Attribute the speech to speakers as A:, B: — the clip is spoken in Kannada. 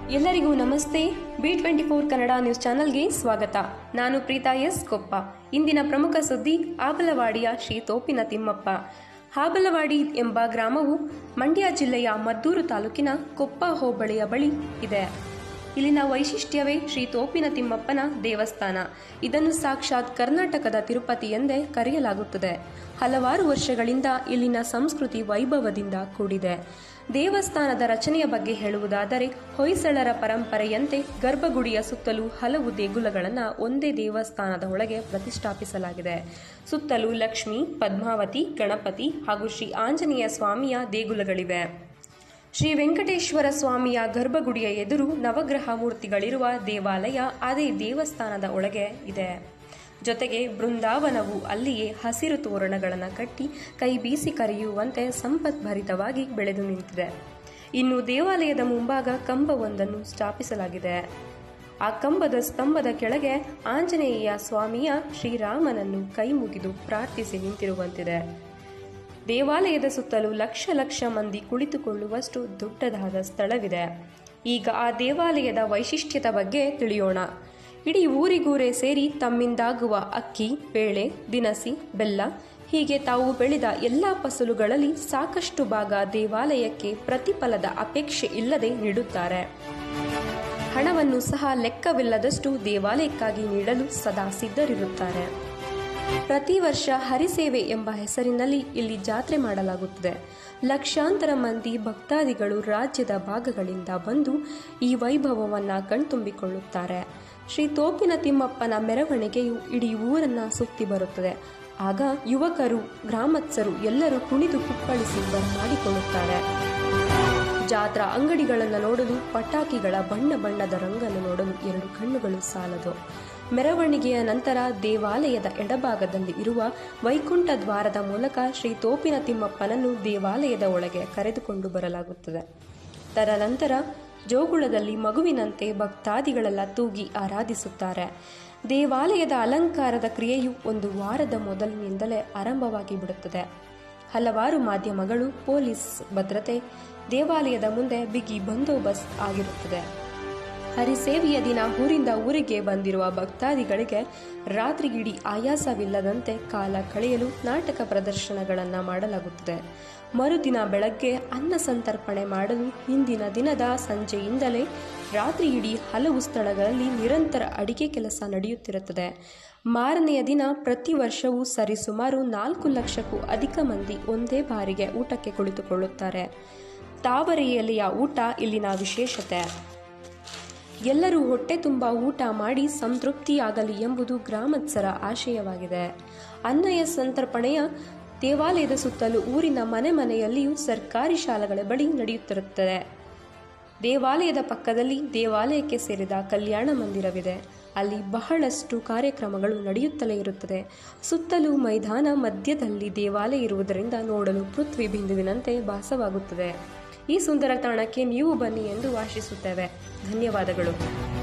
A: ಎಲ್ಲರಿಗೂ ನಮಸ್ತೆ B twenty four Kannada news ಚಾನೆಲ್ಗೆ ಸ್ವಾಗತ ನಾನು ಪ್ರೀತಾ ಎಸ್ ಕೊಪ್ಪ ಇಂದಿನ ಪ್ರಮುಖ ಸುದ್ದಿ ಆಬಲವಾಡಿಯ ಶ್ರೀ ತೋಪಿನ ತಿಮ್ಮಪ್ಪ ಹಾಬಲವಾಡಿ ಎಂಬ ಗ್ರಾಮವು ಮಂಡ್ಯ ಜಿಲ್ಲೆಯ ಮದ್ದೂರು ತಾಲೂಕಿನ ಕೊಪ್ಪ ಹೋಬಳಿಯ ಬಳಿ ಇದೆ ಇಲ್ಲಿನ ವೈಶಿಷ್ಟ್ಯವೇ ಶ್ರೀ ತೋಪಿನ ತಿಮ್ಮಪ್ಪನ ದೇವಸ್ಥಾನ ಇದನ್ನು ಸಾಕ್ಷಾತ್ ಕರ್ನಾಟಕದ ತಿರುಪತಿ ಎಂದೇ ಕರೆಯಲಾಗುತ್ತದೆ ಹಲವಾರು ವರ್ಷಗಳಿಂದ ಇಲ್ಲಿನ ಸಂಸ್ಕೃತಿ ವೈಭವದಿಂದ ಕೂಡಿದೆ ದೇವಸ್ಥಾನದ ರಚನೆಯ ಬಗ್ಗೆ ಹೇಳುವುದಾದರೆ ಹೊಯ್ಸಳರ ಪರಂಪರೆಯಂತೆ ಗರ್ಭಗುಡಿಯ ಸುತ್ತಲೂ ಹಲವು ದೇಗುಲಗಳನ್ನು ಒಂದೇ ದೇವಸ್ಥಾನದ ಒಳಗೆ ಪ್ರತಿಷ್ಠಾಪಿಸಲಾಗಿದೆ ಸುತ್ತಲೂ ಲಕ್ಷ್ಮಿ ಪದ್ಮಾವತಿ ಗಣಪತಿ ಹಾಗೂ ಶ್ರೀ ಆಂಜನೇಯ ಸ್ವಾಮಿಯ ದೇಗುಲಗಳಿವೆ ಶ್ರೀ ವೆಂಕಟೇಶ್ವರ ಸ್ವಾಮಿಯ ಗರ್ಭಗುಡಿಯ ಎದುರು ನವಗ್ರಹ ಮೂರ್ತಿಗಳಿರುವ ದೇವಾಲಯ ಅದೇ ದೇವಸ್ಥಾನದ ಒಳಗೆ ಇದೆ ಜೊತೆಗೆ ಬೃಂದಾವನವು ಅಲ್ಲಿಯೇ ಹಸಿರು ತೋರಣಗಳನ್ನು ಕಟ್ಟಿ ಕೈ ಬೀಸಿ ಕರೆಯುವಂತೆ ಸಂಪದ್ಭರಿತವಾಗಿ ಬೆಳೆದು ನಿಂತಿದೆ ಇನ್ನು ದೇವಾಲಯದ ಮುಂಭಾಗ ಕಂಬವೊಂದನ್ನು ಸ್ಥಾಪಿಸಲಾಗಿದೆ ಆ ಕಂಬದ ಸ್ತಂಭದ ಕೆಳಗೆ ಆಂಜನೇಯ ಸ್ವಾಮಿಯ ಶ್ರೀರಾಮನನ್ನು ಕೈ ಮುಗಿದು ಪ್ರಾರ್ಥಿಸಿ ನಿಂತಿರುವಂತಿದೆ ದೇವಾಲಯದ ಸುತ್ತಲೂ ಲಕ್ಷ ಲಕ್ಷ ಮಂದಿ ಕುಳಿತುಕೊಳ್ಳುವಷ್ಟು ದೊಡ್ಡದಾದ ಸ್ಥಳವಿದೆ ಈಗ ಆ ದೇವಾಲಯದ ವೈಶಿಷ್ಟ್ಯದ ಬಗ್ಗೆ ತಿಳಿಯೋಣ ಇಡೀ ಊರಿಗೂರೇ ಸೇರಿ ತಮ್ಮಿಂದಾಗುವ ಅಕ್ಕಿ ಬೇಳೆ ದಿನಸಿ ಬೆಲ್ಲ ಹೀಗೆ ತಾವು ಬೆಳೆದ ಎಲ್ಲ ಫಸಲುಗಳಲ್ಲಿ ಸಾಕಷ್ಟು ಭಾಗ ದೇವಾಲಯಕ್ಕೆ ಪ್ರತಿಫಲದ ಅಪೇಕ್ಷೆ ಇಲ್ಲದೆ ನೀಡುತ್ತಾರೆ ಹಣವನ್ನು ಸಹ ಲೆಕ್ಕವಿಲ್ಲದಷ್ಟು ದೇವಾಲಯಕ್ಕಾಗಿ ನೀಡಲು ಸದಾ ಸಿದ್ಧರಿರುತ್ತಾರೆ ಪ್ರತಿ ವರ್ಷ ಹರಿಸೇವೆ ಎಂಬ ಹೆಸರಿನಲ್ಲಿ ಇಲ್ಲಿ ಜಾತ್ರೆ ಮಾಡಲಾಗುತ್ತದೆ ಲಕ್ಷಾಂತರ ಮಂದಿ ಭಕ್ತಾದಿಗಳು ರಾಜ್ಯದ ಭಾಗಗಳಿಂದ ಬಂದು ಈ ವೈಭವವನ್ನು ಕಣ್ತುಂಬಿಕೊಳ್ಳುತ್ತಾರೆ ಶ್ರೀ ತೋಪಿನ ತಿಮ್ಮಪ್ಪನ ಮೆರವಣಿಗೆಯು ಇಡೀ ಊರನ್ನ ಸುತ್ತಿ ಬರುತ್ತದೆ ಆಗ ಯುವಕರು ಗ್ರಾಮಸ್ಥರು ಎಲ್ಲರೂ ಕುಣಿದು ಕುಪ್ಪಳಿಸಿ ಬರಮಾಡಿಕೊಳ್ಳುತ್ತಾರೆ ಜಾತ್ರಾ ಅಂಗಡಿಗಳನ್ನು ನೋಡಲು ಪಟಾಕಿಗಳ ಬಣ್ಣ ಬಣ್ಣದ ರಂಗನ್ನು ನೋಡಲು ಎರಡು ಕಣ್ಣುಗಳು ಸಾಲದು ಮೆರವಣಿಗೆಯ ನಂತರ ದೇವಾಲಯದ ಎಡಭಾಗದಲ್ಲಿ ಇರುವ ವೈಕುಂಠ ದ್ವಾರದ ಮೂಲಕ ಶ್ರೀ ತೋಪಿನ ತಿಮ್ಮಪ್ಪನನ್ನು ದೇವಾಲಯದ ಒಳಗೆ ಕರೆದುಕೊಂಡು ಬರಲಾಗುತ್ತದೆ ತದನಂತರ ಜೋಗುಳದಲ್ಲಿ ಮಗುವಿನಂತೆ ಭಕ್ತಾದಿಗಳೆಲ್ಲ ತೂಗಿ ಆರಾಧಿಸುತ್ತಾರೆ ದೇವಾಲಯದ ಅಲಂಕಾರದ ಕ್ರಿಯೆಯು ಒಂದು ವಾರದ ಮೊದಲಿನಿಂದಲೇ ಆರಂಭವಾಗಿ ಬಿಡುತ್ತದೆ ಹಲವಾರು ಮಾಧ್ಯಮಗಳು ಪೊಲೀಸ್ ಭದ್ರತೆ ದೇವಾಲಯದ ಮುಂದೆ ಬಿಗಿ ಬಂದೋಬಸ್ತ್ ಆಗಿರುತ್ತದೆ ಹರಿಸೇವೆಯ ದಿನ ಊರಿಂದ ಊರಿಗೆ ಬಂದಿರುವ ಭಕ್ತಾದಿಗಳಿಗೆ ರಾತ್ರಿಗಿಡೀ ಆಯಾಸವಿಲ್ಲದಂತೆ ಕಾಲ ಕಳೆಯಲು ನಾಟಕ ಪ್ರದರ್ಶನಗಳನ್ನು ಮಾಡಲಾಗುತ್ತದೆ ಮರುದಿನ ಬೆಳಗ್ಗೆ ಅನ್ನ ಸಂತರ್ಪಣೆ ಮಾಡಲು ಹಿಂದಿನ ದಿನದ ಸಂಜೆಯಿಂದಲೇ ರಾತ್ರಿ ಇಡೀ ಹಲವು ಸ್ಥಳಗಳಲ್ಲಿ ನಿರಂತರ ಅಡಿಗೆ ಕೆಲಸ ನಡೆಯುತ್ತಿರುತ್ತದೆ ಮಾರನೆಯ ದಿನ ಪ್ರತಿ ವರ್ಷವೂ ಸರಿಸುಮಾರು ನಾಲ್ಕು ಲಕ್ಷಕ್ಕೂ ಅಧಿಕ ಮಂದಿ ಒಂದೇ ಬಾರಿಗೆ ಊಟಕ್ಕೆ ಕುಳಿತುಕೊಳ್ಳುತ್ತಾರೆ ತಾವರೆ ಎಲೆಯ ಊಟ ಇಲ್ಲಿನ ವಿಶೇಷತೆ ಎಲ್ಲರೂ ಹೊಟ್ಟೆ ತುಂಬ ಊಟ ಮಾಡಿ ಸಂತೃಪ್ತಿಯಾಗಲಿ ಎಂಬುದು ಗ್ರಾಮಸ್ಥರ ಆಶಯವಾಗಿದೆ ಅನ್ನಯ ಸಂತರ್ಪಣೆಯ ದೇವಾಲಯದ ಸುತ್ತಲೂ ಊರಿನ ಮನೆ ಮನೆಯಲ್ಲಿಯೂ ಸರ್ಕಾರಿ ಶಾಲೆಗಳ ಬಳಿ ನಡೆಯುತ್ತಿರುತ್ತದೆ ದೇವಾಲಯದ ಪಕ್ಕದಲ್ಲಿ ದೇವಾಲಯಕ್ಕೆ ಸೇರಿದ ಕಲ್ಯಾಣ ಮಂದಿರವಿದೆ ಅಲ್ಲಿ ಬಹಳಷ್ಟು ಕಾರ್ಯಕ್ರಮಗಳು ನಡೆಯುತ್ತಲೇ ಇರುತ್ತದೆ ಸುತ್ತಲೂ ಮೈದಾನ ಮಧ್ಯದಲ್ಲಿ ದೇವಾಲಯ ಇರುವುದರಿಂದ ನೋಡಲು ಪೃಥ್ವಿ ಬಿಂದುವಿನಂತೆ ಭಾಸವಾಗುತ್ತದೆ ಈ ಸುಂದರ ತಾಣಕ್ಕೆ ನೀವು ಬನ್ನಿ ಎಂದು ಆಶಿಸುತ್ತೇವೆ ಧನ್ಯವಾದಗಳು